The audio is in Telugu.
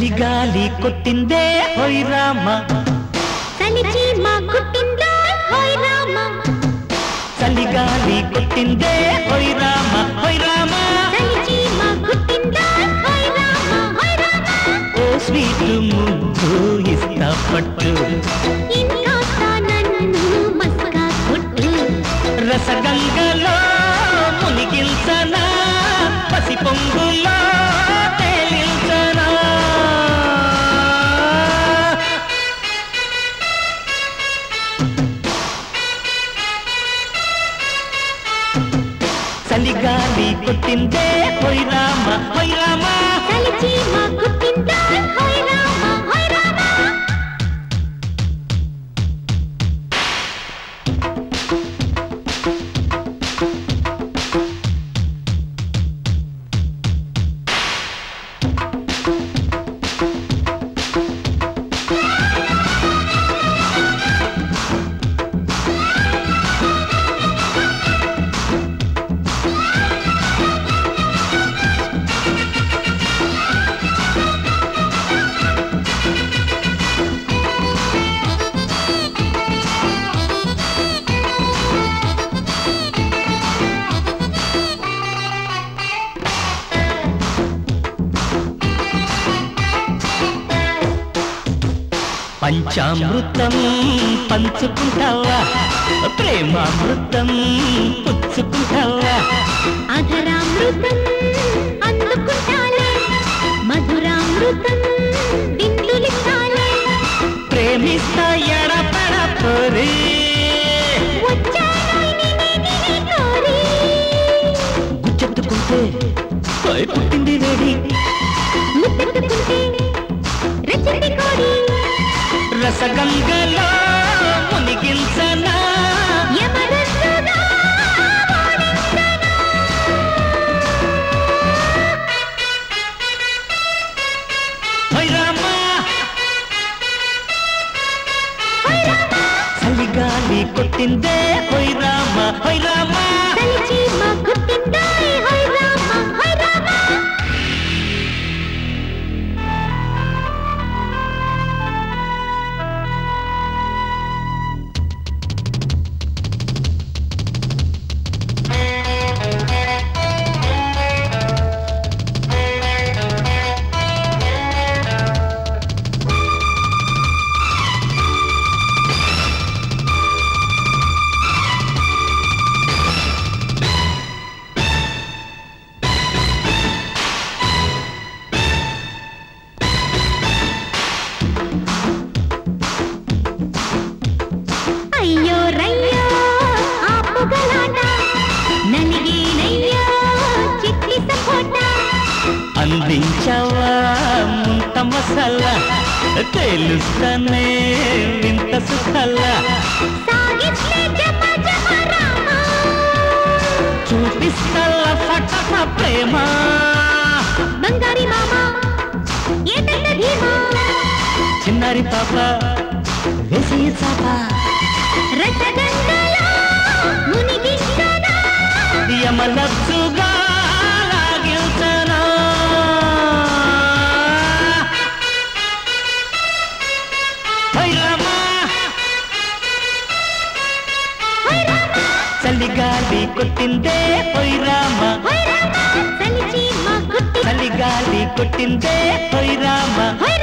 చలిగాలి కొట్టిందే హోయ్ రామ చలిచి మా కుట్టిందో హోయ్ రామ చలిగాలి కొట్టిందే హోయ్ రామ హోయ్ రామ చలిచి మా కుట్టిందో హోయ్ రామ హోయ్ రామ ఓ స్వీట్ ముద్దు ఇస్తా పట్టు ఇంకాస్త నన్ను మస్కా కొట్టు రసగంగలో మునిగిల్చనా పసి పొంగులో తేలించనా చలిగాలి కొట్టిందే హోయ్ రామ హోయ్ రామ చలిచి మా కుట్టిందో హోయ్ రామ హోయ్ రామ పంచామృతం పంచుకుంటావా ప్రేమామృతం పుచ్చుకుంటావా అధరామృతం అందుకుంటాలే మధురామృతం బిందులిస్తాలే ప్రేమిస్తా ఎడపడ పొరి వచ్చానోయ్ నినే నినే కోరి గుచ్చెత్తుకుంటే పై పుట్టింది వేడి ముద్దెత్తుకుంటే రచింది కోరి రసగంగలో మునిగిల్సనా యమరసుగా ఓడించనా. హై రామా చలిగాలి కొట్టిందే హొయ్ రామ హొయ్ రామా తలిచి మా గుట్టిందాయ్ హోయ్ రామ హోయ్ రామ అయ్యో రయ్యో ఆపుగలాట నలిగేనయ్యో చిట్టి సపోటా అందించవా ముంత మసాలా తెలుస్తనే వింత సుఖలా సాగిట్లే జమ జమ రామ చూపిస్తల ఫటఫ ప్రేమ బంగారి మామ ఏటంట ధీమా చిన్నారి పాప వేసి చాప రసగంగలో మునిగిస్తున్నా యమలప్సుగా లాగిల్చనా హై రామా చలిగాలి కొట్టిందే హొయ్ రామ హోయ్ రామ చలిచి మా గుట్టి చలిగాలి కొట్టిందే హొయ్ రామ హోయ్